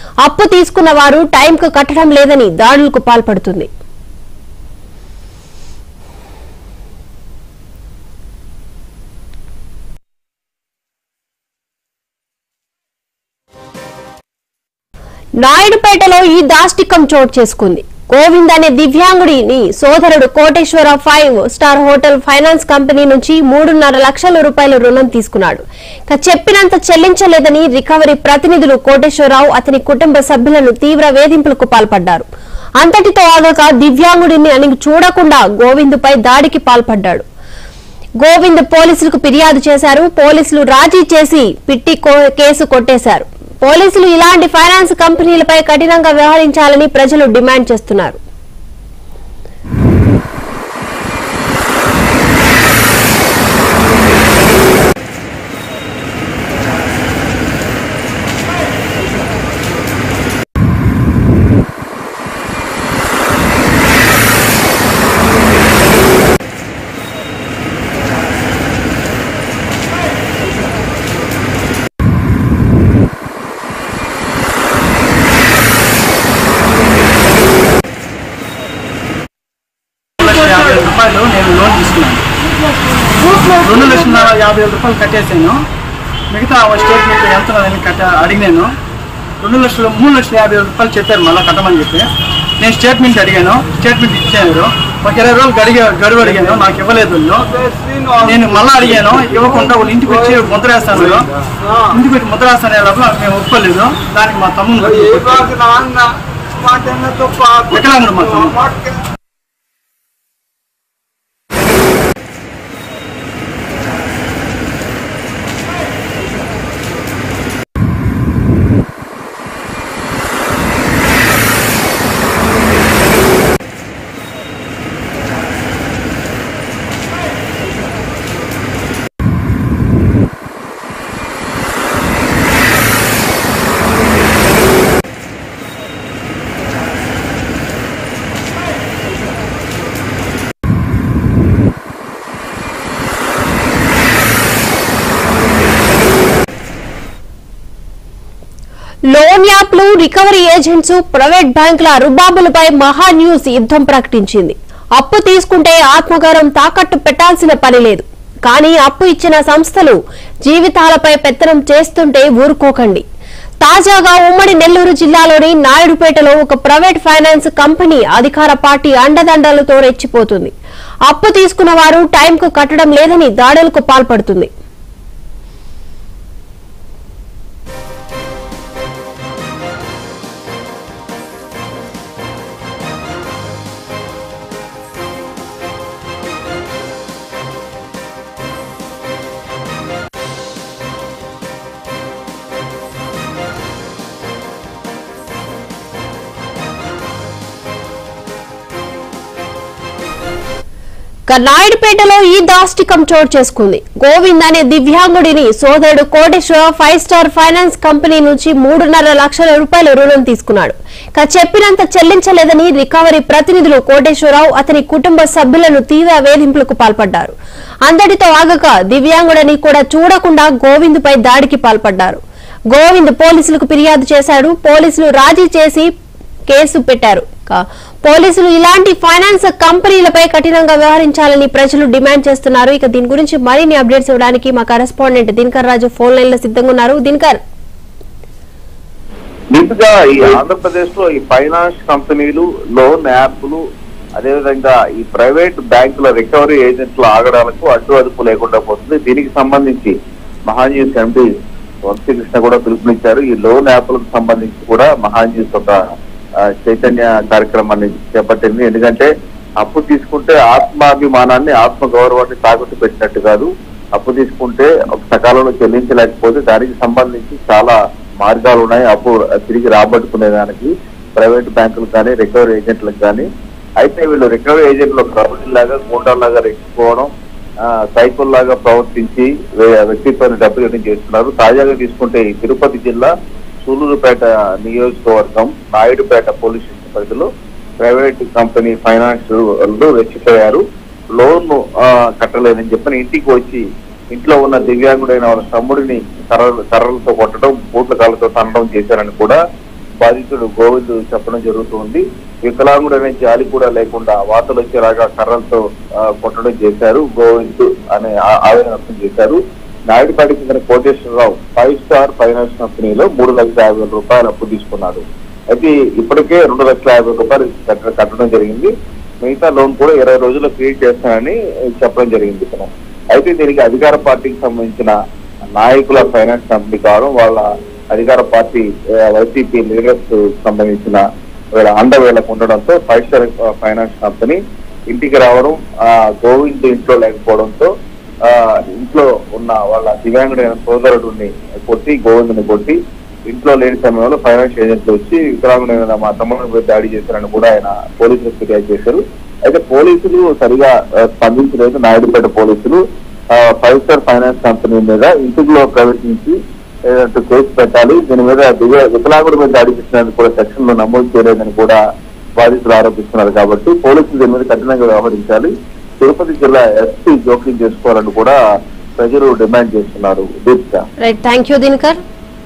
అప్పు తీసుకున్న వారు టైంకు కట్టడం లేదని దాడులకు పాల్పడుతుంది నాయుడుపేటలో ఈ దాష్టికం చోటు చేసుకుంది గోవింద్ అనే దివ్యాంగుడిని సోదరుడు Koteswara five star hotel finance company నుంచి మూడున్నర లక్షల రూపాయల రుణం తీసుకున్నాడు ఇక చెప్పినంత చెల్లించలేదని రికవరీ ప్రతినిధులు కోటేశ్వరరావు అతని కుటుంబ సభ్యులను తీవ్ర వేధింపులకు పాల్పడ్డారు అంతటితో ఆగక దివ్యాంగుడిని అని చూడకుండా గోవిందుపై దాడికి పాల్పడ్డాడు గోవింద్ పోలీసులకు ఫిర్యాదు చేశారు పోలీసులు రాజీ చేసి పిట్టి కో- కేసు కొట్టేశారు పోలీసులు ఇలాంటి ఫైనాన్స్ కంపెనీలపై కఠినంగా వ్యవహరించాలని ప్రజలు డిమాండ్ చేస్తున్నారు లక్షల యాభై వేల రూపాయలు నేను లోన్ తీసుకున్నాను రెండు లక్షల యాభై వేల రూపాయలు కట్టేసాను మిగతా స్టేట్మెంట్ ఎంత ఉన్నదని కట్ట అడిగినాను రెండు లక్షలు మూడు లక్షల యాభై వేల రూపాయలు చెప్పారు మళ్ళీ కట్టమని చెప్పి నేను స్టేట్మెంట్ అడిగాను స్టేట్మెంట్ ఇచ్చారు ఒక ఇరవై రోజులు గడిగా గడువు అడిగాను నాకు ఇవ్వలేదు వీళ్ళు. నేను మళ్ళీ అడిగాను ఇవ్వకుండా వాళ్ళు ఇంటికి వచ్చి ముద్ర వేస్తాను ఇంటికి వచ్చి ముద్ర వేస్తాను లోపల మేము ఒప్పుకోలేదు దానికి మా తమ్ముడు వికలాంగుడు మా తమ్ముడు లోన్ యాప్లు రికవరీ ఏజెంట్స్ ప్రైవేట్ బ్యాంకుల రుబాబులపై మహా న్యూస్ యుద్ధం ప్రకటించింది అప్పు తీసుకుంటే ఆత్మగౌరవం తాకట్టు పెట్టాల్సిన పని లేదు కానీ అప్పు ఇచ్చిన సంస్థలు జీవితాలపై పెత్తనం చేస్తుంటే ఊరుకోకండి తాజాగా ఉమ్మడి నెల్లూరు జిల్లాలోని నాయుడుపేటలో ఒక ప్రైవేట్ ఫైనాన్స్ కంపెనీ అధికార పార్టీ అండదండలతో రెచ్చిపోతుంది అప్పు తీసుకున్న వారు టైంకు కట్టడం లేదని దాడులకు పాల్పడుతుంది ఇక నాయుడుపేటలో ఈ దాష్టికం చోటు చేసుకుంది గోవింద్ అనే దివ్యాంగుడిని సోదరుడు Koteswara five star finance company నుంచి మూడున్నర లక్షల రూపాయల రుణం తీసుకున్నాడు ఇక చెప్పినంత చెల్లించలేదని రికవరీ ప్రతినిధులు కోటేశ్వరరావు అతని కుటుంబ సభ్యులను తీవ్ర వేధింపులకు పాల్పడ్డారు అందరితో ఆగక దివ్యాంగుడని కూడా చూడకుండా గోవింద్పై దాడికి పాల్పడ్డారు గోవింద్ పోలీసులకు ఫిర్యాదు చేశాడు పోలీసులు రాజీ చేసి కేసు పెట్టారు కా- పోలీసులు ఇలాంటి ఫైనాన్స్ కంపెనీలపై కఠినంగా వ్యవహరించాలని ప్రజలు డిమాండ్ చేస్తున్నారు ఇక దీని గురించి మరిన్ని అప్డేట్స్ ఇవ్వడానికి మా correspondent Dinakar Raju phone line లో సిద్ధంగా ఉన్నారు దినకర్ ముందుగా ఈ ఆంధ్రప్రదేశ్ లో ఈ ఫైనాన్స్ కంపెనీలు లోన్ యాప్లు అదేవిధంగా ఈ ప్రైవేట్ బ్యాంకుల రికవరీ ఏజెంట్ల ఆగడాలకు అడ్డు అదుపు లేకుండా పోతుంది దీనికి సంబంధించి మహాన్యూస్ ఎంపీ వంశీకృష్ణ కూడా పిలుపునిచ్చారు ఈ లోన్ యాప్లకు సంబంధించి కూడా మహాన్యూస్ ఒక ఆ, చైతన్య కార్యక్రమాన్ని చేపట్టింది ఎందుకంటే అప్పు తీసుకుంటే ఆత్మాభిమానాన్ని ఆత్మ గౌరవాన్ని తాకట్టు పెట్టినట్టు కాదు అప్పు తీసుకుంటే ఒక సకాలంలో చెల్లించలేకపోతే దానికి సంబంధించి చాలా మార్గాలు ఉన్నాయి అప్పు తిరిగి రాబట్టుకునే దానికి ప్రైవేట్ బ్యాంకులకు కానీ రికవరీ ఏజెంట్లకు కానీ అయితే వీళ్ళు రికవరీ ఏజెంట్లు లాగా గూండాల్లాగా రెచ్చిపోవడం ఆ, సైకిల్ లాగా ప్రవర్తించి వే- వ్యక్తిత్వాన్ని దెబ్బతీయడం చేస్తున్నారు తాజాగా తీసుకుంటే ఈ తిరుపతి జిల్లా సూలూరుపేట నియోజకవర్గం నాయుడుపేట పోలీస్ స్టేషన్ పరిధిలో ప్రైవేట్ కంపెనీ ఫైనాన్స్ వాళ్ళు రెచ్చిపోయారు లోన్ ఆ, కట్టలేదని చెప్పని ఇంటికి వచ్చి ఇంట్లో ఉన్న దివ్యాంగుడైన వాళ్ళ తమ్ముడిని కర్ర కర్రలతో కొట్టడం బూట్ల కాళ్ళతో తనడం చేశారని కూడా బాధితుడు గోవింద్ చెప్పడం జరుగుతుంది వికలాంగుడు అనే జాలి కూడా లేకుండా వార్తలు వచ్చేలాగా కర్రలతో ఆ, కొట్టడం చేశారు గోవింద్ అనే ఆ- ఆవేదన వ్యక్తం చేశారు నాయుడుపేట చెందిన కోటేశ్వరరావు ఫైవ్ స్టార్ ఫైనాన్స్ కంపెనీలో మూడు లక్షల యాభై వేల రూపాయలు అప్పు తీసుకున్నాడు అయితే ఇప్పటికే రెండు లక్షల యాభై రూపాయలు కట్ట- కట్టడం జరిగింది మిగతా లోన్ కూడా ఇరవై రోజుల్లో క్రియేట్ చేస్తానని చెప్పడం జరిగింది ఇతను అయితే దీనికి అధికార పార్టీకి సంబంధించిన నాయకుల ఫైనాన్స్ కంపెనీ కావడం వాళ్ళ అధికార పార్టీ ఆ, వైసీపీ లీడర్స్ సంబంధించిన వీళ్ళ అండ వీళ్ళకు ఉండడంతో ఫైవ్ స్టార్ ఫైనాన్స్ కంపెనీ ఇంటికి రావడం ఆ గోవింద్ ఇంట్లో లేకపోవడంతో ఆ ఇంట్లో ఉన్న వాళ్ళ దివ్యాంగుడైన సోదరుడిని కొట్టి గోవిందుని కొట్టి ఇంట్లో లేని సమయంలో ఫైనాన్స్ ఏజెంట్లు వచ్చి వికలాంగుడైన మా తమ్ముడిని మీద దాడి చేశారని కూడా ఆయన పోలీసులకు ఫిర్యాదు చేశారు అయితే పోలీసులు సరిగా ఆ, స్పందించలేదు నాయుడుపేట పోలీసులు ఆ, ఫైవ్ స్టార్ ఫైనాన్స్ కంపెనీ మీద ఇంటిలో ప్రవేశించి ఏదంటే కేసు పెట్టాలి దీని మీద దివ్య వికలాంగుడి మీద దాడి చేసినందుకు కూడా సెక్షన్ లో నమోదు చేయలేదని కూడా బాధితులు ఆరోపిస్తున్నారు కాబట్టి పోలీసులు దీని మీద కఠినంగా వ్యవహరించాలి తిరుపతి జిల్లా ఎస్పీ జోక్యం చేసుకోవాలని కూడా ప్రజలు డిమాండ్ చేస్తున్నారు దీక్ష రైట్ థ్యాంక్ యూ దినకర్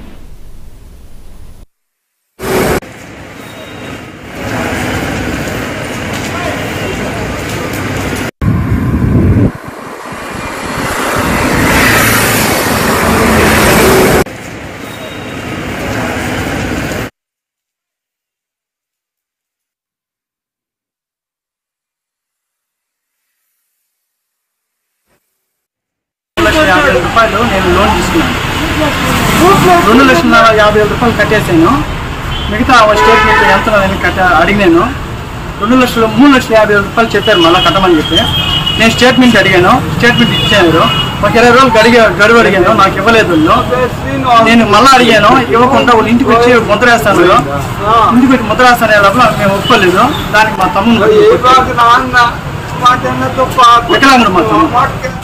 రెండు లక్షల యాభై వేల రూపాయలు నేను లోన్ తీసుకున్నాను రెండు లక్షల యాభై వేల రూపాయలు కట్టేసాను మిగతా స్టేట్మెంట్ ఎంత ఉన్నదని కట్ట అడిగినాను రెండు లక్షలు మూడు లక్షల యాభై వేల రూపాయలు చెప్పారు మళ్ళీ కట్టమని చెప్పి నేను స్టేట్మెంట్ అడిగాను స్టేట్మెంట్ ఇచ్చారు ఒక ఇరవై రోజులు గడిగా గడువు అడిగాను నాకు ఇవ్వలేదు వీళ్ళు. నేను మళ్ళీ అడిగాను ఇవ్వకుండా వాళ్ళు ఇంటికి వచ్చి ముద్ర వేస్తాను ఇంటికి వచ్చి ముద్ర వేస్తాను లోపల మేము ఒప్పుకోలేదు దానికి మా తమ్ముడు వికలాంగుడు మా తమ్ముడు